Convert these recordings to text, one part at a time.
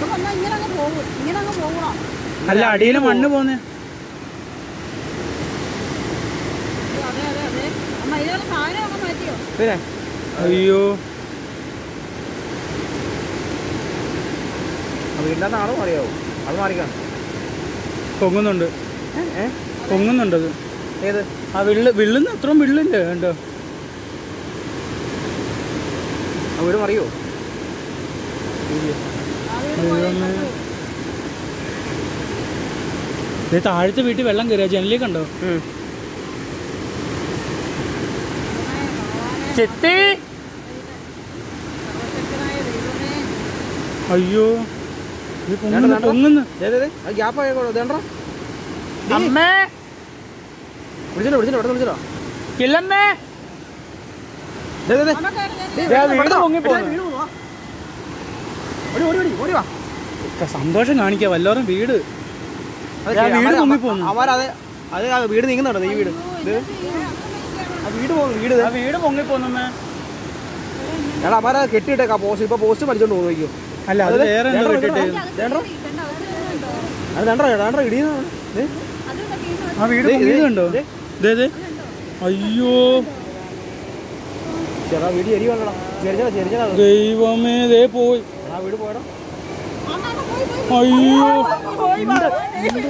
അത് വന്നാൽ ഇങ്ങനെ അങ്ങ് പോകും ഇങ്ങനെ അങ്ങ് പോകണം അല്ല അടിയിൽ മണ്ണ് പോന്നെ അതെ അതെ അതെ അമ്മ ഇതിനുള്ള സാധനം അങ്ങ് മാറ്റിയോ പിന്നെ അയ്യോ ആ വീടിൻ്റെ നാളും അറിയാവോ അത് മാറിക്കാണ് പൊങ്ങുന്നുണ്ട് ഏ പൊങ്ങുന്നുണ്ട് അത് ഏത് ആ വിള്ള് വിള്ളുന്ന അത്രയും വിള്ളില്ലേ കണ്ടോ ആ വീട് മറിയോ ദൈവമേ. ദേ താഴത്തെ വീട്ടിൽ വെള്ളം കയറിയ ജനലിൽ കണ്ടോ ചെത്തി സർവശക്തനായ ദൈവമേ അയ്യോ ഇത് പൊങ്ങുന്നു പൊങ്ങുന്നു അത് ഗ്യാപ്പ് ആയിക്കോളൂ ഇതേണ്ട അമ്മേ വിളിച്ചിട്ടോ വിളിച്ചിട്ടോ ഇവിടെ വിളിച്ചിട്ടോ കില്ലമ്മേ ദേ, ദേ, ദേ. അമ്മ കയറി ദേ, ദേ, ആ വീട് വീട് പെട്ടെന്ന് പൊങ്ങി വാ. പോകുന്നു. വീട് പൊങ്ങുവാ. ഓടി ഓടി ഓടി ഓടി വാ സന്തോഷം കാണിക്കുക വല്ലോരും വീട് അത് ദേ, ആ കേ- വീട് അവര് പൊങ്ങി അവ- പോകുന്നു. അവരത് അത് ആ വീട് നീങ്ങുന്നുണ്ടോ ഈ വീട് ഇത് ആ വീട് പോകുന്നു വീട് ആ വീട് പൊങ്ങിപ്പോന്നമ്മേ എടാ അവരെ കെട്ടിയിട്ടേക്കാ പോസ്റ്റ് ഇപ്പൊ പോസ്റ്റ് പഠിച്ചോണ്ട് പോകുന്നു നോക്കിയോ അല്ല അത് അതെ, വേറെ എന്തോ വേറെ ഇട്ടിട്ട് വേണ്ട അത് രണ്ടര രണ്ടര ഇടിയുന്നതാണ് ദേ, ആ വീട് ദേ, പൊങ്ങിയത് ദേ, കണ്ടോ ദേ. ദേ ദേ അയ്യോ ചേട്ടാ വീട് ചെരി വേണ്ടടാ ചെരിഞ്ഞടാ ചെരിഞ്ഞടാ ദൈവമേ ദേ പോയി ആ വീട് പോയടാ അയ്യോ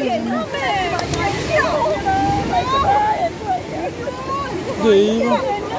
ദൈവം